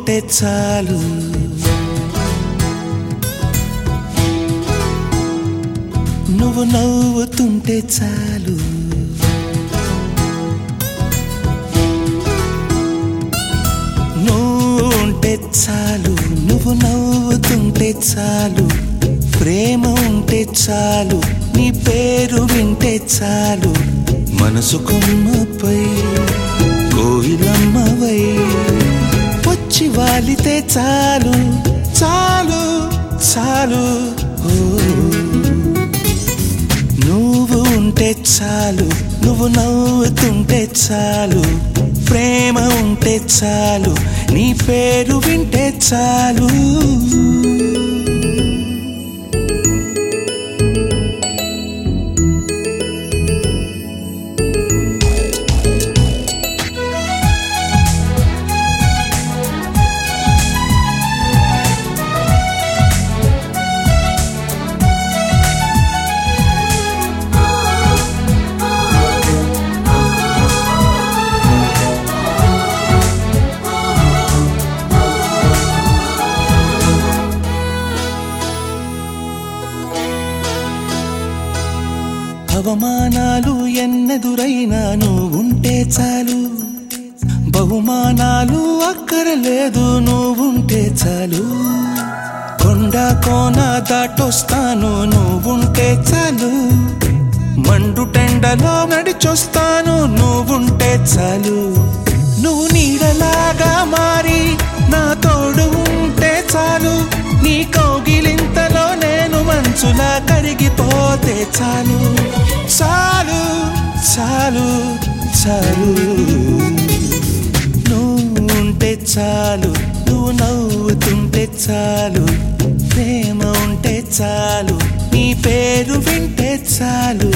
ఉంటే చాలు నువ్వు నవ్వుతుంటే చాలు నువ్వు ఉంటే చాలు నువ్వు నవ్వుతుంటే చాలు ప్రేమ ఉంటే చాలు నీ పేరు వింటే చాలు మనసు కొమ్మపై కోయిలమ్మవై వచ్చి వాలితే చాలు చాలు చాలు ఓ నువ్వు ఉంటే చాలు నువ్వు నవ్వుతుంటే చాలు ప్రేమ ఉంటే చాలు నీ పేరు వింటే చాలు అవమానాలు ఎన్నెదురైనా నువ్వుంటే చాలు బహుమానాలు అక్కరలేదు నువ్వుంటే చాలు కొండ కోన దాటొస్తాను నువ్వుంటే చాలు మండు టెండలో నడిచొస్తాను నువ్వుంటే చాలు నువ్వు నీడలాగా మారి నా తోడు ఉంటే చాలు నీ కౌగిలింతలో నేను మంచులా కరిగిపోతే చాలు చాలు చాలు చాలు నువ్వు ఉంటే చాలు నువ్వు నవ్వుతుంటే చాలు ప్రేమ ఉంటే చాలు నీ పేరు వింటే చాలు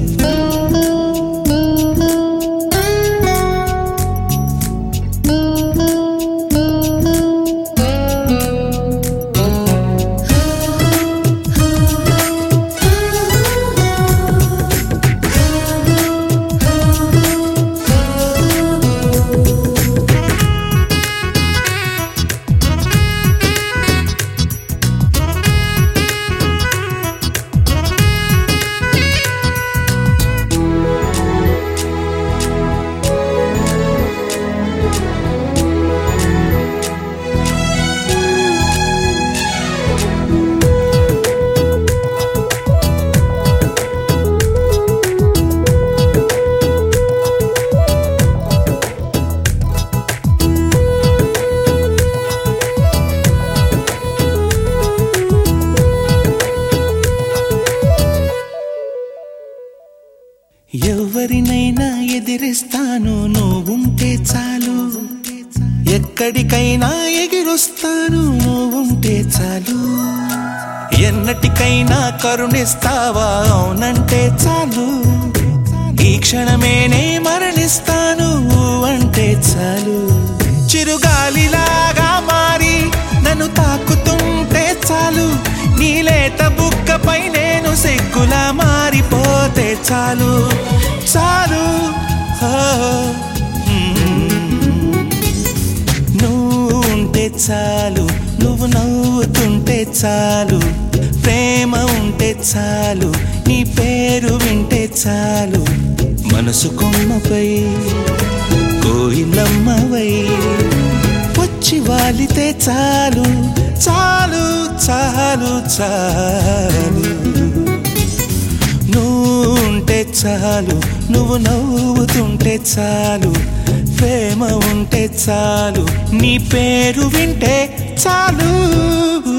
ఎవరినైనా ఎదిరిస్తాను నువ్వుంటే చాలు ఎక్కడికైనా ఎగిరొస్తాను నువ్వుంటే చాలు ఎన్నటికైనా కరుణిస్తావా అవునంటే చాలు ఈ క్షణమేనే మరణిస్తాను అంటే చాలు చిరుగాలిలాగా మారి నన్ను తాకుతుంటే చాలు నీలేత బుక్కపై నేను సిగ్గులా మారిపోతే చాలు చాలు ఓ, మ్మ్. నువ్వు ఉంటే చాలు నువ్వు నవ్వుతుంటే చాలు ప్రేమ ఉంటే చాలు నీ పేరు వింటే చాలు మనసు కొమ్మపై కోయిలమ్మవై వచ్చి వాలితే చాలు చాలు చాలు చాలు నువ్వు ఉంటే చాలు నువ్వు నవ్వుతుంటే చాలు ప్రేమ ఉంటే చాలు నీ పేరు వింటే చాలు